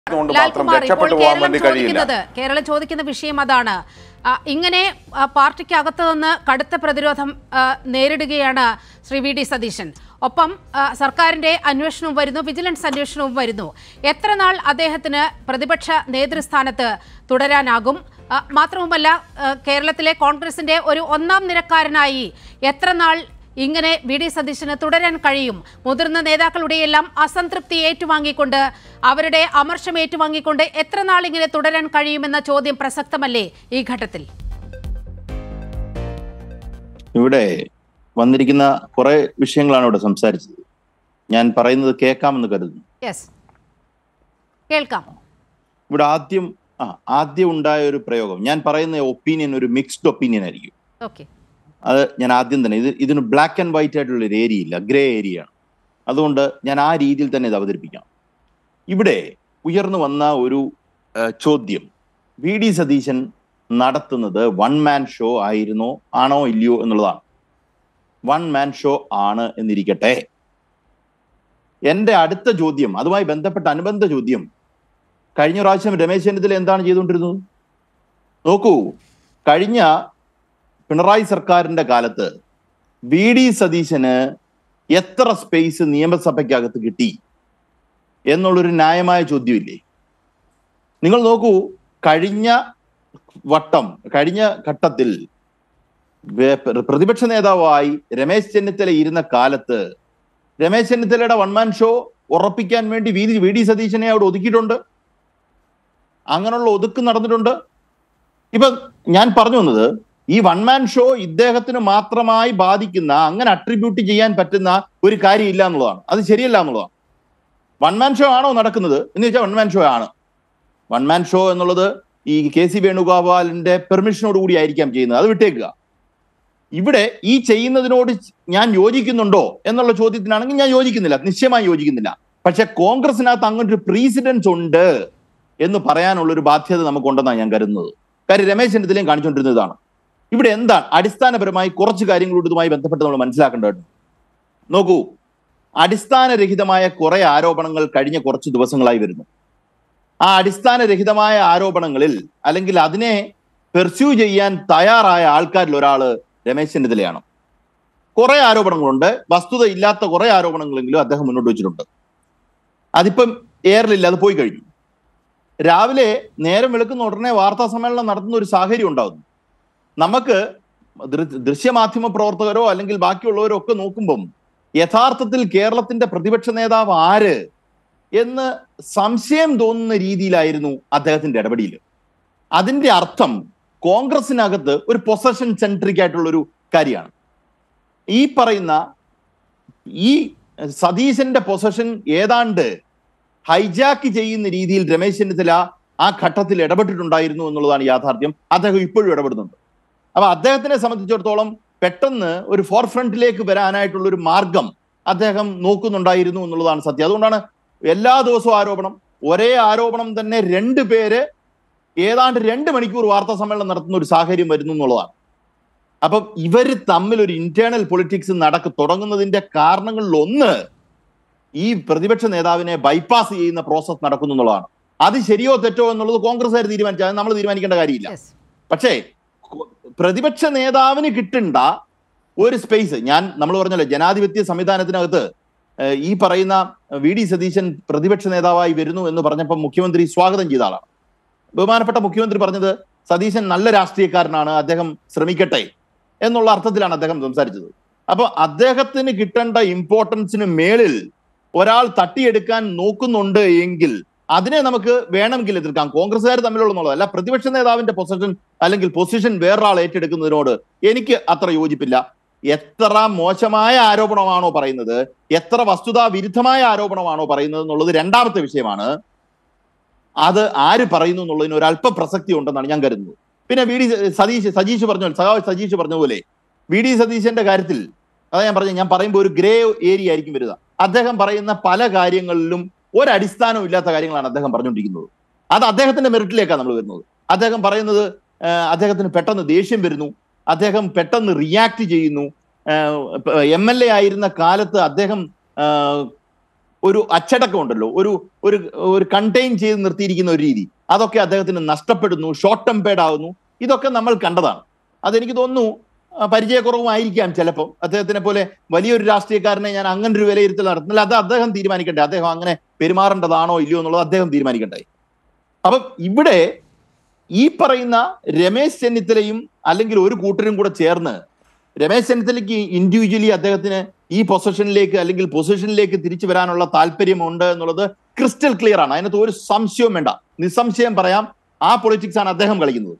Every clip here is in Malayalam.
കൊണ്ട് മാത്രം ലാൽകുമാർ ഇപ്പോൾ രക്ഷപ്പെട്ടു പോകാൻ കേരളം വേണ്ടി കഴിയില്ല ചോദിക്കുന്നത് കേരളം ചോദിക്കുന്ന വിഷയം അതാണ് ആ, ഇങ്ങനെ ആ, പാർട്ടിക്ക് അകത്ത് നിന്ന് കടുത്ത പ്രതിരോധം ആ, നേരിടുകയാണ് ശ്രീ വി ഡി സതീശൻ ഒപ്പം ആ, സർക്കാരിന്റെ അന്വേഷണവും വരുന്നു വിജിലൻസ് അന്വേഷണവും വരുന്നു എത്ര നാൾ അദ്ദേഹത്തിന് പ്രതിപക്ഷ നേതൃസ്ഥാനത്ത് തുടരാനാകും ആ, മാത്രവുമല്ല ആ, കേരളത്തിലെ കോൺഗ്രസിന്റെ ഒരു ഒന്നാം നിരക്കാരനായി എത്ര നാൾ ഇങ്ങനെ വി ഡി സതീശന് തുടരാൻ കഴിയും മുതിർന്ന നേതാക്കളുടെയെല്ലാം അസംതൃപ്തി ഏറ്റുവാങ്ങിക്കൊണ്ട് അവരുടെ അമർഷം ഏറ്റുവാങ്ങിക്കൊണ്ട് എത്ര നാൾ ഇങ്ങനെ തുടരാൻ കഴിയുമെന്ന ചോദ്യം പ്രസക്തമല്ലേ ഈ ഘട്ടത്തിൽ ഇവിടെ വന്നിരിക്കുന്ന കുറെ വിഷയങ്ങളാണ് ഇവിടെ സംസാരിച്ചത് ഞാൻ പറയുന്നത് കേൾക്കാമെന്ന് കരുതുന്നു യെസ് കേൾക്കാം ഇവിടെ ആദ്യം ആ ആദ്യം ഉണ്ടായ ഒരു പ്രയോഗം ഞാൻ പറയുന്ന ഒപ്പീനിയൻ ഒരു മിക്സ്ഡ് ഒപ്പീനിയൻ ആയിരിക്കും ഓക്കെ അത് ഞാൻ ആദ്യം തന്നെ ഇത് ഇതിന് ബ്ലാക്ക് ആൻഡ് വൈറ്റ് ആയിട്ടുള്ള ഒരു ഏരിയ ഇല്ല ഗ്രേ ഏരിയ ആണ് അതുകൊണ്ട് ഞാൻ ആ രീതിയിൽ തന്നെ ഇത് അവതരിപ്പിക്കാം ഇവിടെ ഉയർന്നു വന്ന ഒരു ആ, ചോദ്യം വി ഡി സതീശൻ നടത്തുന്നത് വൺ മാൻ ഷോ ആയിരുന്നോ ആണോ ഇല്ലയോ എന്നുള്ളതാണ് വൺ മാൻ ഷോ ആണ് എന്നിരിക്കട്ടെ എന്റെ അടുത്ത ചോദ്യം അതുമായി ബന്ധപ്പെട്ട അനുബന്ധ ചോദ്യം കഴിഞ്ഞ പ്രാവശ്യം രമേശ് ചെന്നിത്തല എന്താണ് ചെയ്തുകൊണ്ടിരുന്നത് നോക്കൂ കഴിഞ്ഞ പിണറായി സർക്കാരിന്റെ കാലത്ത് വി ഡി സതീശന് എത്ര സ്പേസ് നിയമസഭയ്ക്കകത്ത് കിട്ടി എന്നുള്ളൊരു ന്യായമായ ചോദ്യമില്ലേ നിങ്ങൾ നോക്കൂ കഴിഞ്ഞ വട്ടം കഴിഞ്ഞ ഘട്ടത്തിൽ വേ- പ്രതിപക്ഷ നേതാവായി രമേശ് ചെന്നിത്തല ഇരുന്ന കാലത്ത് രമേശ് ചെന്നിത്തലയുടെ വൺമാൻ ഷോ ഉറപ്പിക്കാൻ വേണ്ടി വി ഡി- വി ഡി സതീശനെ അവിടെ ഒതുക്കിയിട്ടുണ്ട് അങ്ങനെയുള്ള ഒതുക്ക് നടന്നിട്ടുണ്ട് ഇപ്പൊ ഞാൻ പറഞ്ഞു വന്നത് ഈ വൺമാൻ ഷോ ഇദ്ദേഹത്തിന് മാത്രമായി ബാധിക്കുന്ന അങ്ങനെ അട്രിബ്യൂട്ട് ചെയ്യാൻ പറ്റുന്ന ഒരു കാര്യമില്ല എന്നുള്ളതാണ് അത് ശരിയല്ല എന്നുള്ളതാണ് വൺമാൻ ഷോ ആണോ നടക്കുന്നത് എന്ന് ചോദിച്ചാൽ വൺമാൻ ഷോ ആണ് വൺമാൻ ഷോ എന്നുള്ളത് ഈ കെ സി വേണുഗോപാലിന്റെ പെർമിഷനോട് കൂടി ആയിരിക്കാം ചെയ്യുന്നത് അത് വിട്ടേക്കുക ഇവിടെ ഈ ചെയ്യുന്നതിനോട് ഞാൻ യോജിക്കുന്നുണ്ടോ എന്നുള്ള ചോദ്യത്തിനാണെങ്കിൽ ഞാൻ യോജിക്കുന്നില്ല നിശ്ചയമായി യോജിക്കുന്നില്ല പക്ഷെ കോൺഗ്രസിനകത്ത് അങ്ങനെ ഒരു പ്രീസിഡൻസ് ഉണ്ട് എന്ന് പറയാനുള്ള ഒരു ബാധ്യത നമുക്കുണ്ടെന്നാണ് ഞാൻ കരുതുന്നത് കാര്യം രമേശ് ചെന്നിത്തലയും കാണിച്ചുകൊണ്ടിരുന്നതാണ് ഇവിടെ എന്താണ് അടിസ്ഥാനപരമായി കുറച്ച് കാര്യങ്ങളോട് ഇതുമായി ബന്ധപ്പെട്ട് നമ്മൾ മനസ്സിലാക്കേണ്ടത് നോക്കൂ അടിസ്ഥാനരഹിതമായ കുറെ ആരോപണങ്ങൾ കഴിഞ്ഞ കുറച്ച് ദിവസങ്ങളായി വരുന്നു ആ അടിസ്ഥാനരഹിതമായ ആരോപണങ്ങളിൽ അല്ലെങ്കിൽ അതിനെ പെർസ്യൂ ചെയ്യാൻ തയ്യാറായ ആൾക്കാരിൽ ഒരാള് രമേശ് ചെന്നിത്തലയാണ് കുറെ ആരോപണങ്ങളുണ്ട് വസ്തുത ഇല്ലാത്ത കുറെ ആരോപണങ്ങളെങ്കിലും അദ്ദേഹം മുന്നോട്ട് വെച്ചിട്ടുണ്ട് അതിപ്പം എയറിലില്ല അത് പോയി കഴിഞ്ഞു രാവിലെ നേരം വെളുക്കുന്ന ഉടനെ വാർത്താ സമ്മേളനം നടത്തുന്ന ഒരു സാഹചര്യം ഉണ്ടാകുന്നു നമുക്ക് ദൃ- ദൃശ്യമാധ്യമ പ്രവർത്തകരോ അല്ലെങ്കിൽ ബാക്കിയുള്ളവരോ ഒക്കെ നോക്കുമ്പം യഥാർത്ഥത്തിൽ കേരളത്തിന്റെ പ്രതിപക്ഷ നേതാവ് ആര് എന്ന് സംശയം തോന്നുന്ന രീതിയിലായിരുന്നു അദ്ദേഹത്തിന്റെ ഇടപെടൽ അതിന്റെ അർത്ഥം കോൺഗ്രസിനകത്ത് ഒരു പൊസഷൻ സെൻട്രിക് ആയിട്ടുള്ള ഒരു കാര്യമാണ് ഈ പറയുന്ന ഈ സതീശന്റെ പൊസഷൻ ഏതാണ്ട് ഹൈജാക്ക് ചെയ്യുന്ന രീതിയിൽ രമേശ് ചെന്നിത്തല ആ ഘട്ടത്തിൽ ഇടപെട്ടിട്ടുണ്ടായിരുന്നു എന്നുള്ളതാണ് യാഥാർത്ഥ്യം അദ്ദേഹം ഇപ്പോഴും ഇടപെടുന്നുണ്ട് അപ്പൊ അദ്ദേഹത്തിനെ സംബന്ധിച്ചിടത്തോളം പെട്ടെന്ന് ഒരു ഫോർ ഫ്രണ്ടിലേക്ക് വരാനായിട്ടുള്ള ഒരു മാർഗം അദ്ദേഹം നോക്കുന്നുണ്ടായിരുന്നു എന്നുള്ളതാണ് സത്യം അതുകൊണ്ടാണ് എല്ലാ ദിവസവും ആരോപണം ഒരേ ആരോപണം തന്നെ രണ്ട് പേര് ഏതാണ്ട് രണ്ട് മണിക്കൂർ വാർത്താ സമ്മേളനം നടത്തുന്ന ഒരു സാഹചര്യം വരുന്നു എന്നുള്ളതാണ് അപ്പം ഇവര് തമ്മിൽ ഒരു ഇന്റേണൽ പൊളിറ്റിക്സ് നടക്ക് തുടങ്ങുന്നതിന്റെ കാരണങ്ങളിൽ ഒന്ന് ഈ പ്രതിപക്ഷ നേതാവിനെ ബൈപ്പാസ് ചെയ്യുന്ന പ്രോസസ് നടക്കുന്നു എന്നുള്ളതാണ് അത് ശരിയോ തെറ്റോ എന്നുള്ളത് കോൺഗ്രസ്സുകാർ തീരുമാനിച്ചാൽ നമ്മൾ തീരുമാനിക്കേണ്ട കാര്യമില്ല യെസ് പക്ഷേ കൊ- പ്രതിപക്ഷ നേതാവിന് കിട്ടേണ്ട ഒരു സ്പേസ് ഞാൻ നമ്മൾ പറഞ്ഞല്ലോ ജനാധിപത്യ സംവിധാനത്തിനകത്ത് ഏഹ്, ഈ പറയുന്ന വി ഡി സതീശൻ പ്രതിപക്ഷ നേതാവായി വരുന്നു എന്ന് പറഞ്ഞപ്പോൾ മുഖ്യമന്ത്രി സ്വാഗതം ചെയ്ത ആളാണ് ബഹുമാനപ്പെട്ട മുഖ്യമന്ത്രി പറഞ്ഞത് സതീശൻ നല്ല രാഷ്ട്രീയക്കാരനാണ് അദ്ദേഹം ശ്രമിക്കട്ടെ എന്നുള്ള അർത്ഥത്തിലാണ് അദ്ദേഹം സംസാരിച്ചത് അപ്പൊ അദ്ദേഹത്തിന് കിട്ടേണ്ട ഇമ്പോർട്ടൻസിന് മേളിൽ ഒരാൾ തട്ടിയെടുക്കാൻ നോക്കുന്നുണ്ട് എങ്കിൽ അതിനെ നമുക്ക് വേണമെങ്കിൽ എതിർക്കാം കോൺഗ്രസ്സുകാർ തമ്മിലുള്ളതല്ല അല്ല പ്രതിപക്ഷ നേതാവിന്റെ പൊസിഷൻ അല്ലെങ്കിൽ പൊസിഷൻ വേറൊരാൾ ഏറ്റെടുക്കുന്നതിനോട് എനിക്ക് അത്ര യോജിപ്പില്ല എത്ര മോശമായ ആരോപണമാണോ പറയുന്നത് എത്ര വസ്തുതാ വിരുദ്ധമായ ആരോപണമാണോ പറയുന്നത് എന്നുള്ളത് രണ്ടാമത്തെ വിഷയമാണ് അത് ആര് പറയുന്നു എന്നുള്ളതിന് ഒരു അല്പ പ്രസക്തി ഉണ്ടെന്നാണ് ഞാൻ കരുതുന്നത് പിന്നെ വി ഡി സതീഷ് സജീഷ് പറഞ്ഞ പോലെ സഖാവ് സജീഷ് പറഞ്ഞ പോലെ വി ഡി സതീശന്റെ കാര്യത്തിൽ അതാ ഞാൻ പറഞ്ഞു ഞാൻ പറയുമ്പോൾ ഒരു ഗ്രേ ഏരിയ ആയിരിക്കും വരിക അദ്ദേഹം പറയുന്ന പല കാര്യങ്ങളിലും ഒരടിസ്ഥാനവും ഇല്ലാത്ത കാര്യങ്ങളാണ് അദ്ദേഹം പറഞ്ഞുകൊണ്ടിരിക്കുന്നത് അത് അദ്ദേഹത്തിന്റെ മെറിറ്റിലേക്കാണ് നമ്മൾ വരുന്നത് അദ്ദേഹം പറയുന്നത് ആ, അദ്ദേഹത്തിന് പെട്ടെന്ന് ദേഷ്യം വരുന്നു അദ്ദേഹം പെട്ടെന്ന് റിയാക്ട് ചെയ്യുന്നു എം എൽ എ ആയിരുന്ന കാലത്ത് അദ്ദേഹം ആ, ഒരു അച്ചടക്കം ഉണ്ടല്ലോ ഒരു ഒരു ഒരു കണ്ടെയ്ൻ ചെയ്ത് നിർത്തിയിരിക്കുന്ന ഒരു രീതി അതൊക്കെ അദ്ദേഹത്തിന് നഷ്ടപ്പെടുന്നു ഷോർട്ട് ടെമ്പേർഡ് ആകുന്നു ഇതൊക്കെ നമ്മൾ കണ്ടതാണ് അതെനിക്ക് തോന്നുന്നു ആ, പരിചയക്കുറവുമായിരിക്കാം ചിലപ്പോൾ അദ്ദേഹത്തിനെ പോലെ വലിയൊരു രാഷ്ട്രീയക്കാരനെ ഞാൻ അങ്ങനെ ഒരു വിലയിരുത്തൽ നടത്തുന്നില്ല അത് അദ്ദേഹം തീരുമാനിക്കട്ടെ അദ്ദേഹം അങ്ങനെ പെരുമാറേണ്ടതാണോ ഇല്ലയോ എന്നുള്ളത് അദ്ദേഹം തീരുമാനിക്കട്ടെ അപ്പം ഇവിടെ ഈ പറയുന്ന രമേശ് ചെന്നിത്തലയും അല്ലെങ്കിൽ ഒരു കൂട്ടരും കൂടെ ചേർന്ന് രമേശ് ചെന്നിത്തലയ്ക്ക് ഇൻഡിവിജ്വലി അദ്ദേഹത്തിന് ഈ പൊസിഷനിലേക്ക് അല്ലെങ്കിൽ പൊസിഷനിലേക്ക് തിരിച്ചു വരാനുള്ള താല്പര്യമുണ്ട് എന്നുള്ളത് ക്രിസ്റ്റൽ ക്ലിയർ ആണ് അതിനകത്ത് ഒരു സംശയവും വേണ്ട നിസ്സംശയം പറയാം ആ പൊളിറ്റിക്സ് ആണ് അദ്ദേഹം കളിക്കുന്നത്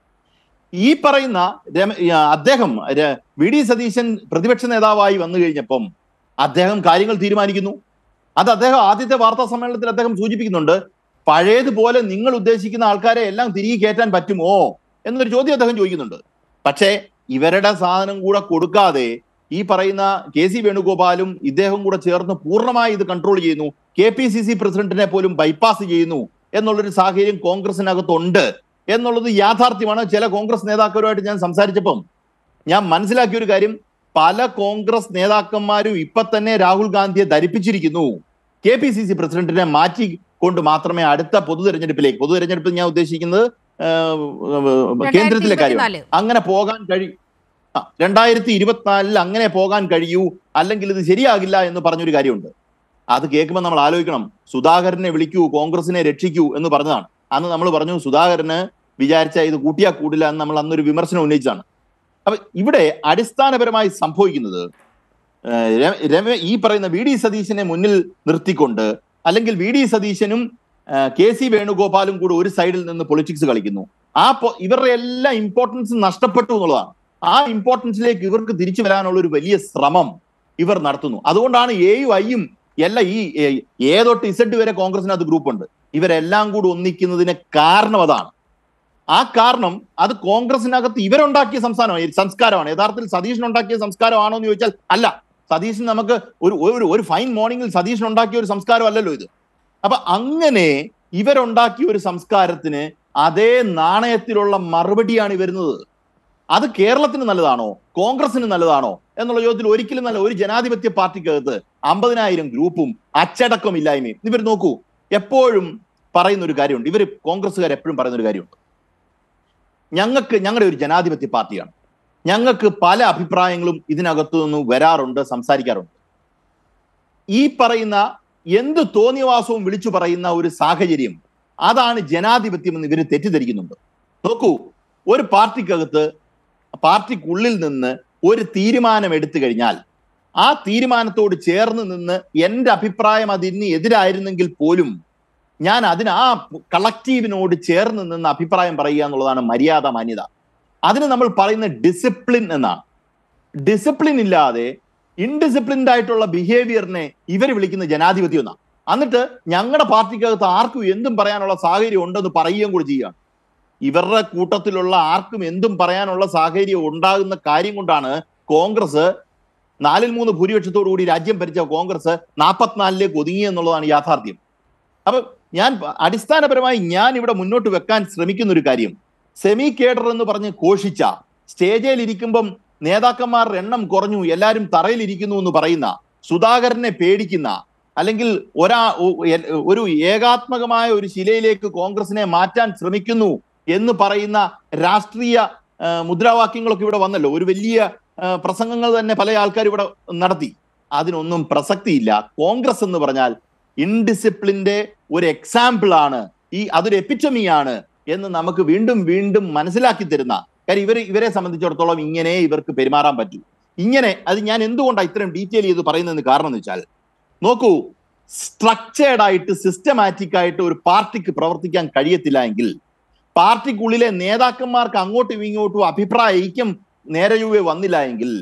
ഈ പറയുന്ന രമ- ആ, അദ്ദേഹം ര- വി ഡി സതീശൻ പ്രതിപക്ഷ നേതാവായി വന്നു കഴിഞ്ഞപ്പം അദ്ദേഹം കാര്യങ്ങൾ തീരുമാനിക്കുന്നു അത് അദ്ദേഹം ആദ്യത്തെ വാർത്താ സമ്മേളനത്തിൽ അദ്ദേഹം സൂചിപ്പിക്കുന്നുണ്ട് പഴയതുപോലെ നിങ്ങൾ ഉദ്ദേശിക്കുന്ന ആൾക്കാരെ എല്ലാം തിരികെ കയറ്റാൻ പറ്റുമോ എന്നൊരു ചോദ്യം അദ്ദേഹം ചോദിക്കുന്നുണ്ട് പക്ഷേ ഇവരുടെ സാധനം കൂടെ കൊടുക്കാതെ ഈ പറയുന്ന കെ സി വേണുഗോപാലും ഇദ്ദേഹം കൂടെ ചേർന്ന് പൂർണ്ണമായി ഇത് കൺട്രോൾ ചെയ്യുന്നു കെ പി സി സി പ്രസിഡന്റിനെ പോലും ബൈപ്പാസ് ചെയ്യുന്നു എന്നുള്ളൊരു സാഹചര്യം കോൺഗ്രസിനകത്തുണ്ട് എന്നുള്ളത് യാഥാർത്ഥ്യമാണ് ചില കോൺഗ്രസ് നേതാക്കളുമായിട്ട് ഞാൻ സംസാരിച്ചപ്പം ഞാൻ മനസ്സിലാക്കിയ ഒരു കാര്യം പല കോൺഗ്രസ് നേതാക്കന്മാരും ഇപ്പൊ തന്നെ രാഹുൽ ഗാന്ധിയെ ധരിപ്പിച്ചിരിക്കുന്നു കെ പി സി സി പ്രസിഡന്റിനെ മാറ്റി കൊണ്ട് മാത്രമേ അടുത്ത പൊതു തെരഞ്ഞെടുപ്പിലേക്ക് പൊതു തെരഞ്ഞെടുപ്പ് ഞാൻ ഉദ്ദേശിക്കുന്നത് ആ, കേന്ദ്രത്തിലെ കാര്യമാണ് 2024. അങ്ങനെ പോകാൻ കഴിയും രണ്ടായിരത്തി ഇരുപത്തിനാലിൽ അങ്ങനെ പോകാൻ കഴിയൂ അല്ലെങ്കിൽ ഇത് ശരിയാകില്ല എന്ന് പറഞ്ഞൊരു കാര്യമുണ്ട് അത് കേൾക്കുമ്പോൾ നമ്മൾ ആലോചിക്കണം സുധാകരനെ വിളിക്കൂ കോൺഗ്രസിനെ രക്ഷിക്കൂ എന്ന് പറഞ്ഞതാണ് അന്ന് നമ്മൾ പറഞ്ഞു സുധാകരന് വിചാരിച്ച ഇത് കൂട്ടിയാ കൂടില്ല എന്ന് നമ്മൾ അന്നൊരു വിമർശനം ഉന്നയിച്ചാണ് അപ്പൊ ഇവിടെ അടിസ്ഥാനപരമായി സംഭവിക്കുന്നത് ഏഹ് ര- രമേ ഈ പറയുന്ന വി ഡി സതീശനെ മുന്നിൽ നിർത്തിക്കൊണ്ട് അല്ലെങ്കിൽ വി ഡി സതീശനും ഏഹ് കെ സി വേണുഗോപാലും കൂടെ ഒരു സൈഡിൽ നിന്ന് പൊളിറ്റിക്സ് കളിക്കുന്നു ആ പൊ- ഇവരുടെ എല്ലാ ഇമ്പോർട്ടൻസ് നഷ്ടപ്പെട്ടു എന്നുള്ളതാണ് ആ ഇമ്പോർട്ടൻസിലേക്ക് ഇവർക്ക് തിരിച്ചു വരാനുള്ള ഒരു വലിയ ശ്രമം ഇവർ നടത്തുന്നു അതുകൊണ്ടാണ് എയും ഐയും എല്ലാം ഈ എ- എ തൊട്ട് ഇസഡ് വരെ കോൺഗ്രസിനകത്ത് ഗ്രൂപ്പ് ഉണ്ട് ഇവരെല്ലാം കൂടി ഒന്നിക്കുന്നതിന് കാരണം അതാണ് ആ കാരണം അത് കോൺഗ്രസിനകത്ത് ഇവരുണ്ടാക്കിയ സംസ്ഥാനമാണ് സംസ്കാരമാണ് യഥാർത്ഥത്തിൽ സതീശൻ ഉണ്ടാക്കിയ സംസ്കാരമാണോ എന്ന് ചോദിച്ചാൽ അല്ല സതീശൻ നമുക്ക് ഒരു ഒരു ഒരു ഫൈൻ മോർണിംഗിൽ സതീശൻ ഉണ്ടാക്കിയ ഒരു സംസ്കാരം അല്ലല്ലോ ഇത് അപ്പൊ അങ്ങനെ ഇവരുണ്ടാക്കിയ ഒരു സംസ്കാരത്തിന് അതേ നാണയത്തിലുള്ള മറുപടിയാണ് ഈ വരുന്നത് അത് കേരളത്തിന് നല്ലതാണോ കോൺഗ്രസിന് നല്ലതാണോ എന്നുള്ള ചോദ്യത്തിൽ ഒരിക്കലും നല്ല ഒരു ജനാധിപത്യ പാർട്ടിക്കകത്ത് അമ്പതിനായിരം ഗ്രൂപ്പും അച്ചടക്കമില്ലായ്മയും ഇവർ നോക്കൂ എപ്പോഴും പറയുന്ന ഒരു കാര്യമുണ്ട് ഇവർ കോൺഗ്രസ്സുകാർ എപ്പോഴും പറയുന്ന ഒരു കാര്യമുണ്ട് ഞങ്ങൾക്ക് ഞങ്ങളുടെ ഒരു ജനാധിപത്യ പാർട്ടിയാണ് ഞങ്ങൾക്ക് പല അഭിപ്രായങ്ങളും ഇതിനകത്തു നിന്ന് വരാറുണ്ട് സംസാരിക്കാറുണ്ട് ഈ പറയുന്ന എന്ത് തോന്നിയവാസവും വിളിച്ചു പറയുന്ന ഒരു സാഹചര്യം അതാണ് ജനാധിപത്യം എന്ന് ഇവർ തെറ്റിദ്ധരിക്കുന്നുണ്ട് നോക്കൂ ഒരു പാർട്ടിക്കകത്ത് പാർട്ടിക്കുള്ളിൽ നിന്ന് ഒരു തീരുമാനം എടുത്തു കഴിഞ്ഞാൽ ആ തീരുമാനത്തോട് ചേർന്ന് നിന്ന് എന്റെ അഭിപ്രായം അതിന് എതിരായിരുന്നെങ്കിൽ പോലും ഞാൻ അതിന് ആ കളക്റ്റീവിനോട് ചേർന്ന് നിന്ന് അഭിപ്രായം പറയുക എന്നുള്ളതാണ് മര്യാദ മാന്യത അതിന് നമ്മൾ പറയുന്ന ഡിസിപ്ലിൻ എന്നാണ് ഡിസിപ്ലിൻ ഇല്ലാതെ ഇൻഡിസിപ്ലിൻഡ് ആയിട്ടുള്ള ബിഹേവിയറിനെ ഇവർ വിളിക്കുന്ന ജനാധിപത്യം എന്നാണ് എന്നിട്ട് ഞങ്ങളുടെ പാർട്ടിക്കകത്ത് ആർക്കും എന്തും പറയാനുള്ള സാഹചര്യം ഉണ്ടെന്ന് പറയുകയും കൂടി ചെയ്യുകയാണ് ഇവരുടെ കൂട്ടത്തിലുള്ള ആർക്കും എന്തും പറയാനുള്ള സാഹചര്യം ഉണ്ടാകുന്ന കാര്യം കൊണ്ടാണ് കോൺഗ്രസ് നാലിൽ മൂന്ന് ഭൂരിപക്ഷത്തോടു കൂടി രാജ്യം ഭരിച്ച കോൺഗ്രസ് നാൽപ്പത്തിനാലിലേക്ക് ഒതുങ്ങി എന്നുള്ളതാണ് യാഥാർത്ഥ്യം അപ്പൊ ഞാൻ പ- അടിസ്ഥാനപരമായി ഞാൻ ഇവിടെ മുന്നോട്ട് വെക്കാൻ ശ്രമിക്കുന്ന ഒരു കാര്യം സെമി കേഡർ എന്ന് പറഞ്ഞ് ഘോഷിച്ച സ്റ്റേജിൽ ഇരിക്കുമ്പം നേതാക്കന്മാരുടെ എണ്ണം കുറഞ്ഞു എല്ലാവരും തറയിലിരിക്കുന്നു എന്ന് പറയുന്ന സുധാകരനെ പേടിക്കുന്ന അല്ലെങ്കിൽ ഒരാ ഒ- എ- ഒരു ഏകാത്മകമായ ഒരു ശിലയിലേക്ക് കോൺഗ്രസിനെ മാറ്റാൻ ശ്രമിക്കുന്നു എന്ന് പറയുന്ന രാഷ്ട്രീയ ആ, മുദ്രാവാക്യങ്ങളൊക്കെ ഇവിടെ വന്നല്ലോ ഒരു വലിയ ആ, പ്രസംഗങ്ങൾ തന്നെ പല ആൾക്കാർ ഇവിടെ നടത്തി അതിനൊന്നും പ്രസക്തിയില്ല കോൺഗ്രസ് എന്ന് പറഞ്ഞാൽ ഇൻഡിസിപ്ലിന്റെ ഒരു എക്സാമ്പിൾ ആണ് ഈ അതൊരു എപ്പിറ്റമിയാണ് എന്ന് നമുക്ക് വീണ്ടും വീണ്ടും മനസ്സിലാക്കി തരുന്ന കാര്യം ഇവർ ഇവരെ സംബന്ധിച്ചിടത്തോളം ഇങ്ങനെ ഇവർക്ക് പെരുമാറാൻ പറ്റൂ ഇങ്ങനെ അത് ഞാൻ എന്തുകൊണ്ടാണ് ഇത്രയും ഡീറ്റെയിൽ ചെയ്ത് പറയുന്നതിന് കാരണം എന്ന് വെച്ചാൽ നോക്കൂ സ്ട്രക്ചേർഡ് ആയിട്ട് സിസ്റ്റമാറ്റിക് ആയിട്ട് ഒരു പാർട്ടിക്ക് പ്രവർത്തിക്കാൻ കഴിയത്തില്ല എങ്കിൽ പാർട്ടിക്കുള്ളിലെ നേതാക്കന്മാർക്ക് അങ്ങോട്ടും ഇങ്ങോട്ടും അഭിപ്രായ ഐക്യം നേരെ ചൊവ്വേ വന്നില്ല എങ്കിൽ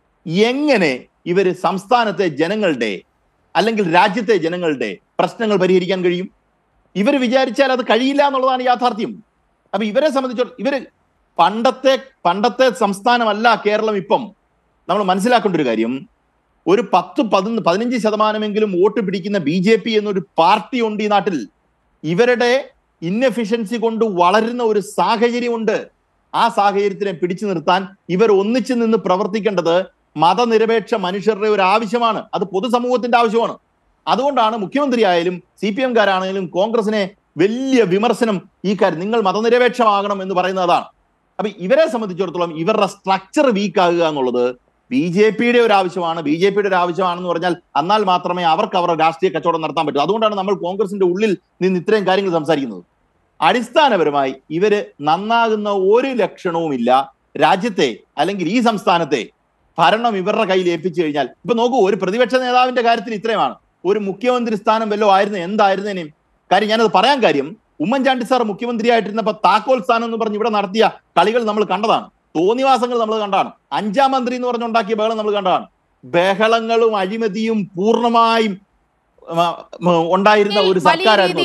എങ്ങനെ ഇവര് സംസ്ഥാനത്തെ ജനങ്ങളുടെ അല്ലെങ്കിൽ രാജ്യത്തെ ജനങ്ങളുടെ പ്രശ്നങ്ങൾ പരിഹരിക്കാൻ കഴിയും ഇവർ വിചാരിച്ചാൽ അത് കഴിയില്ല എന്നുള്ളതാണ് യാഥാർത്ഥ്യം അപ്പൊ ഇവരെ സംബന്ധിച്ചിടത്തോളം ഇവര് പണ്ടത്തെ പണ്ടത്തെ സംസ്ഥാനമല്ല കേരളം ഇപ്പം നമ്മൾ മനസ്സിലാക്കേണ്ട ഒരു കാര്യം ഒരു പത്ത് പതിനൊന്ന് പതിനഞ്ച് ശതമാനമെങ്കിലും വോട്ട് പിടിക്കുന്ന ബി ജെ പി എന്നൊരു പാർട്ടി ഉണ്ട് ഈ നാട്ടിൽ ഇവരുടെ ഇൻഎഫിഷ്യൻസി കൊണ്ട് വളരുന്ന ഒരു സാഹചര്യമുണ്ട് ആ സാഹചര്യത്തിനെ പിടിച്ചു നിർത്താൻ ഇവർ ഒന്നിച്ചു നിന്ന് പ്രവർത്തിക്കേണ്ടത് മതനിരപേക്ഷ മനുഷ്യരുടെ ഒരു ആവശ്യമാണ് അത് പൊതുസമൂഹത്തിന്റെ ആവശ്യമാണ് അതുകൊണ്ടാണ് മുഖ്യമന്ത്രി ആയാലും സി പി എംകാരാണെങ്കിലും കോൺഗ്രസിനെ വലിയ വിമർശനം ഈ കാര്യം നിങ്ങൾ മതനിരപേക്ഷമാകണം എന്ന് പറയുന്നത് അതാണ് അപ്പൊ ഇവരെ സംബന്ധിച്ചിടത്തോളം ഇവരുടെ സ്ട്രക്ചർ വീക്ക് ആകുക എന്നുള്ളത് ബി ജെ പിയുടെ ഒരു ആവശ്യമാണ് ബി ജെ പിയുടെ ഒരു ആവശ്യമാണെന്ന് പറഞ്ഞാൽ എന്നാൽ മാത്രമേ അവർക്ക് അവരുടെ രാഷ്ട്രീയ കച്ചവടം നടത്താൻ പറ്റൂ അതുകൊണ്ടാണ് നമ്മൾ കോൺഗ്രസിന്റെ ഉള്ളിൽ നിന്ന് ഇത്രയും കാര്യങ്ങൾ സംസാരിക്കുന്നത് അടിസ്ഥാനപരമായി ഇവര് നന്നാകുന്ന ഒരു ലക്ഷണവുമില്ല രാജ്യത്തെ അല്ലെങ്കിൽ ഈ സംസ്ഥാനത്തെ ഭരണം ഇവരുടെ കയ്യിൽ ഏൽപ്പിച്ചു കഴിഞ്ഞാൽ ഇപ്പൊ നോക്കൂ ഒരു പ്രതിപക്ഷ നേതാവിന്റെ കാര്യത്തിൽ ഇത്രയുമാണ് ഒരു മുഖ്യമന്ത്രി സ്ഥാനം വല്ലോ ആയിരുന്നു എന്തായിരുന്നേനെയും കാര്യം ഞാനത് പറയാൻ കാര്യം ഉമ്മൻചാണ്ടി സാർ മുഖ്യമന്ത്രിയായിട്ടിരുന്നപ്പോ താക്കോൽ സ്ഥാനം എന്ന് പറഞ്ഞ് ഇവിടെ നടത്തിയ കളികൾ നമ്മൾ കണ്ടതാണ് തോന്നിവാസങ്ങൾ നമ്മൾ കണ്ടതാണ് അഞ്ചാം മന്ത്രി എന്ന് പറഞ്ഞുണ്ടാക്കിയ ബഹളം നമ്മൾ കണ്ടതാണ് ബഹളങ്ങളും അഴിമതിയും പൂർണ്ണമായും ഉം, ഉം, ഉണ്ടായിരുന്ന ഒരു വലിയ സർക്കാരായിരുന്നു